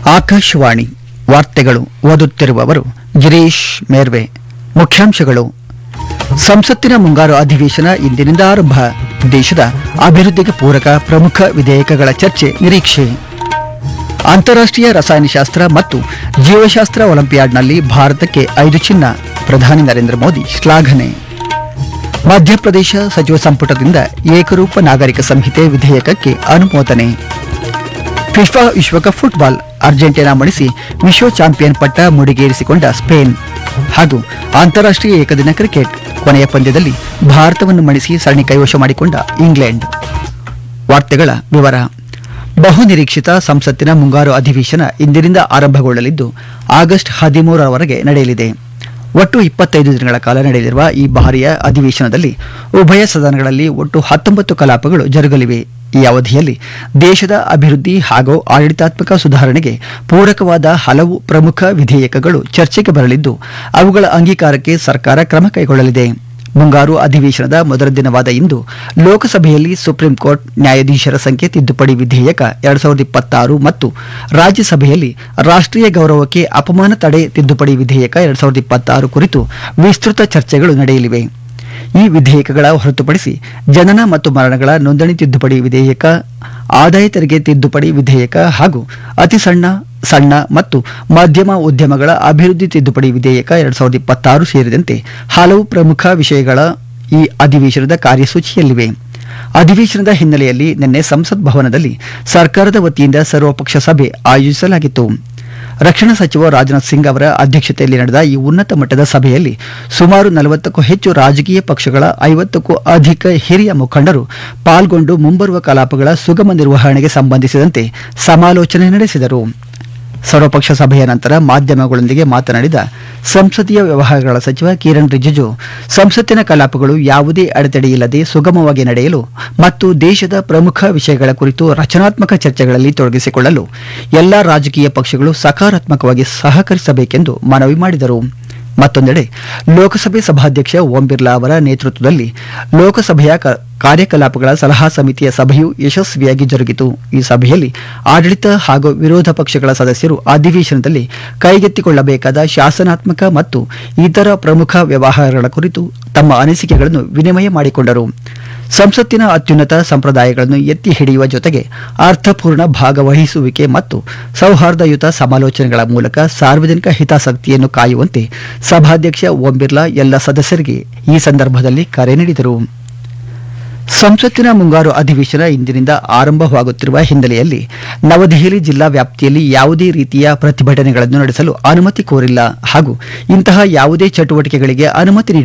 ಆಕಾಶವಾಣಿ ವಾರ್ತೆಗಳು ಓದುತ್ತಿರುವವರು ಗಿರೀಶ್ ಮೇರ್ವೆ ಮುಖ್ಯಾಂಶಗಳು ಸಂಸತ್ತಿನ ಮುಂಗಾರು ಅಧಿವೇಶನ ಇಂದಿನಿಂದ ಆರಂಭ ದೇಶದ ಅಭಿವೃದ್ಧಿಗೆ ಪೂರಕ ಪ್ರಮುಖ ವಿಧೇಯಕಗಳ ಚರ್ಚೆ ನಿರೀಕ್ಷೆ ಅಂತಾರಾಷ್ಟ್ರೀಯ ರಸಾಯನಶಾಸ್ತ್ರ ಮತ್ತು ಜೀವಶಾಸ್ತ್ರ ಒಲಿಂಪಿಯಾಡ್ನಲ್ಲಿ ಭಾರತಕ್ಕೆ ಐದು ಚಿನ್ನ ಪ್ರಧಾನಿ ನರೇಂದ್ರ ಮೋದಿ ಶ್ಲಾಘನೆ ಮಧ್ಯಪ್ರದೇಶ ಸಚಿವ ಸಂಪುಟದಿಂದ ಏಕರೂಪ ನಾಗರಿಕ ಸಂಹಿತೆ ವಿಧೇಯಕಕ್ಕೆ ಅನುಮೋದನೆ ಫಿಫಾ ವಿಶ್ವಕಪ್ ಫುಟ್ಬಾಲ್ ಅರ್ಜೆಂಟೀನಾ ಮಣಿಸಿ ವಿಶ್ವ ಚಾಂಪಿಯನ್ ಪಟ್ಟ ಮುಡಿಗೇರಿಸಿಕೊಂಡ ಸ್ಪೇನ್ ಹಾಗೂ ಅಂತಾರಾಷ್ಟ್ರೀಯ ಏಕದಿನ ಕ್ರಿಕೆಟ್ ಕೊನೆಯ ಪಂದ್ಯದಲ್ಲಿ ಭಾರತವನ್ನು ಮಣಿಸಿ ಸರಣಿ ಕೈವಶ ಮಾಡಿಕೊಂಡ ಇಂಗ್ಲೆಂಡ್ ವಾರ್ತೆಗಳ ವಿವರ ಬಹುನಿರೀಕ್ಷಿತ ಸಂಸತ್ತಿನ ಮುಂಗಾರು ಅಧಿವೇಶನ ಇಂದಿನಿಂದ ಆರಂಭಗೊಳ್ಳಲಿದ್ದು ಆಗಸ್ಟ್ ಹದಿಮೂರರವರೆಗೆ ನಡೆಯಲಿದೆ ಒಟ್ಟು ಇಪ್ಪತ್ತೈದು ದಿನಗಳ ಕಾಲ ನಡೆಯಲಿರುವ ಈ ಬಾರಿಯ ಅಧಿವೇಶನದಲ್ಲಿ ಉಭಯ ಸದನಗಳಲ್ಲಿ ಒಟ್ಟು ಹತ್ತೊಂಬತ್ತು ಕಲಾಪಗಳು ಜರುಗಲಿವೆ ಈ ಅವಧಿಯಲ್ಲಿ ದೇಶದ ಅಭಿವೃದ್ಧಿ ಹಾಗೂ ಆಡಳಿತಾತ್ಮಕ ಸುಧಾರಣೆಗೆ ಪೂರಕವಾದ ಹಲವು ಪ್ರಮುಖ ವಿಧೇಯಕಗಳು ಚರ್ಚೆಗೆ ಬರಲಿದ್ದು ಅವುಗಳ ಅಂಗೀಕಾರಕ್ಕೆ ಸರ್ಕಾರ ಕ್ರಮ ಕೈಗೊಳ್ಳಲಿದೆ ಮುಂಗಾರು ಅಧಿವೇಶನದ ಮೊದಲ ದಿನವಾದ ಇಂದು ಲೋಕಸಭೆಯಲ್ಲಿ ಸುಪ್ರೀಂ ಕೋರ್ಟ್ ನ್ಯಾಯಾಧೀಶರ ಸಂಖ್ಯೆ ತಿದ್ದುಪಡಿ ವಿಧೇಯಕ ಎರಡ್ ಸಾವಿರದ ಇಪ್ಪತ್ತಾರು ಮತ್ತು ರಾಜ್ಯಸಭೆಯಲ್ಲಿ ರಾಷ್ಟ್ರೀಯ ಗೌರವಕ್ಕೆ ಅಪಮಾನ ತಡೆ ತಿದ್ದುಪಡಿ ವಿಧೇಯಕ ಎರಡ್ ಸಾವಿರದ ಇಪ್ಪತ್ತಾರು ಕುರಿತು ವಿಸ್ತೃತ ಚರ್ಚೆಗಳು ನಡೆಯಲಿವೆ ಈ ವಿಧೇಯಕಗಳ ಹೊರತುಪಡಿಸಿ ಜನನ ಮತ್ತು ಮರಣಗಳ ನೋಂದಣಿ ತಿದ್ದುಪಡಿ ವಿಧೇಯಕ ಆದಾಯ ತೆರಿಗೆ ತಿದ್ದುಪಡಿ ವಿಧೇಯಕ ಹಾಗೂ ಅತಿ ಸಣ್ಣ ಸಣ್ಣ ಮತ್ತು ಮಧ್ಯಮ ಉದ್ಯಮಗಳ ಅಭಿವೃದ್ಧಿ ತಿದ್ದುಪಡಿ ವಿಧೇಯಕ ಎರಡ್ ಸಾವಿರದ ಇಪ್ಪತ್ತಾರು ಸೇರಿದಂತೆ ಹಲವು ಪ್ರಮುಖ ವಿಷಯಗಳ ಈ ಅಧಿವೇಶನದ ಕಾರ್ಯಸೂಚಿಯಲ್ಲಿವೆ ಅಧಿವೇಶನದ ಹಿನ್ನೆಲೆಯಲ್ಲಿ ನಿನ್ನೆ ಸಂಸತ್ ಭವನದಲ್ಲಿ ಸರ್ಕಾರದ ವತಿಯಿಂದ ಸರ್ವಪಕ್ಷ ಸಭೆ ಆಯೋಜಿಸಲಾಗಿತ್ತು ರಕ್ಷಣಾ ಸಚಿವ ರಾಜನಾಥ್ ಸಿಂಗ್ ಅವರ ಅಧ್ಯಕ್ಷತೆಯಲ್ಲಿ ನಡೆದ ಈ ಉನ್ನತ ಮಟ್ಟದ ಸಭೆಯಲ್ಲಿ ಸುಮಾರು ನಲವತ್ತಕ್ಕೂ ಹೆಚ್ಚು ರಾಜಕೀಯ ಪಕ್ಷಗಳ ಐವತ್ತಕ್ಕೂ ಅಧಿಕ ಹಿರಿಯ ಮುಖಂಡರು ಪಾಲ್ಗೊಂಡು ಮುಂಬರುವ ಕಲಾಪಗಳ ಸುಗಮ ನಿರ್ವಹಣೆಗೆ ಸಂಬಂಧಿಸಿದಂತೆ ಸಮಾಲೋಚನೆ ನಡೆಸಿದರು ಸರ್ವಪಕ್ಷ ಸಭೆಯ ನಂತರ ಮಾಧ್ಯಮಗಳೊಂದಿಗೆ ಮಾತನಾಡಿದ ಸಂಸದೀಯ ವ್ಯವಹಾರಗಳ ಸಚಿವ ಕಿರಣ್ ರಿಜಿಜು ಸಂಸತ್ತಿನ ಕಲಾಪಗಳು ಯಾವುದೇ ಅಡೆತಡೆಯಿಲ್ಲದೆ ಸುಗಮವಾಗಿ ನಡೆಯಲು ಮತ್ತು ದೇಶದ ಪ್ರಮುಖ ವಿಷಯಗಳ ಕುರಿತು ರಚನಾತ್ಮಕ ಚರ್ಚೆಗಳಲ್ಲಿ ತೊಡಗಿಸಿಕೊಳ್ಳಲು ಎಲ್ಲಾ ರಾಜಕೀಯ ಪಕ್ಷಗಳು ಸಕಾರಾತ್ಮಕವಾಗಿ ಸಹಕರಿಸಬೇಕೆಂದು ಮನವಿ ಮಾಡಿದರು ಮತ್ತೊಂದೆಡೆ ಲೋಕಸಭೆ ಸಭಾಧ್ಯಕ್ಷ ಓಂ ಬಿರ್ಲಾ ಅವರ ನೇತೃತ್ವದಲ್ಲಿ ಲೋಕಸಭೆಯ ಕ- ಕಾರ್ಯಕಲಾಪಗಳ ಸಲಹಾ ಸಮಿತಿಯ ಸಭೆಯು ಯಶಸ್ವಿಯಾಗಿ ಜರುಗಿತು ಈ ಸಭೆಯಲ್ಲಿ ಆಡಳಿತ ಹಾಗೂ ವಿರೋಧ ಪಕ್ಷಗಳ ಸದಸ್ಯರು ಅಧಿವೇಶನದಲ್ಲಿ ಕೈಗೆತ್ತಿಕೊಳ್ಳಬೇಕಾದ ಶಾಸನಾತ್ಮಕ ಮತ್ತು ಇತರ ಪ್ರಮುಖ ವ್ಯವಹಾರಗಳ ಕುರಿತು ತಮ್ಮ ಅನಿಸಿಕೆಗಳನ್ನು ವಿನಿಮಯ ಮಾಡಿಕೊಂಡರು ಸಂಸತ್ತಿನ ಅತ್ಯುನ್ನತ ಸಂಪ್ರದಾಯಗಳನ್ನು ಎತ್ತಿ ಹಿಡಿಯುವ ಜೊತೆಗೆ ಅರ್ಥಪೂರ್ಣ ಭಾಗವಹಿಸುವಿಕೆ ಮತ್ತು ಸೌಹಾರ್ದಯುತ ಸಮಾಲೋಚನೆಗಳ ಮೂಲಕ ಸಾರ್ವಜನಿಕ ಹಿತಾಸಕ್ತಿಯನ್ನು ಕಾಯುವಂತೆ ಸಭಾಧ್ಯಕ್ಷ ಓಂ ಬಿರ್ಲಾ ಎಲ್ಲ ಸದಸ್ಯರಿಗೆ ಈ ಸಂದರ್ಭದಲ್ಲಿ ಕರೆ ನೀಡಿದರು ಸಂಸತ್ತಿನ ಮುಂಗಾರು ಅಧಿವೇಶನ ಇಂದಿನಿಂದ ಆರಂಭವಾಗುತ್ತಿರುವ ಹಿನ್ನೆಲೆಯಲ್ಲಿ ನವದೆಹಲಿ ಜಿಲ್ಲಾ ವ್ಯಾಪ್ತಿಯಲ್ಲಿ ಯಾವುದೇ ರೀತಿಯ ಪ್ರತಿಭಟನೆಗಳನ್ನು ನಡೆಸಲು ಅನುಮತಿ ಕೋರಿಲ್ಲ ಹಾಗೂ ಇಂತಹ ಯಾವುದೇ ಚಟುವಟಿಕೆಗಳಿಗೆ ಅನುಮತಿ ನೀಡಿಲ್ಲ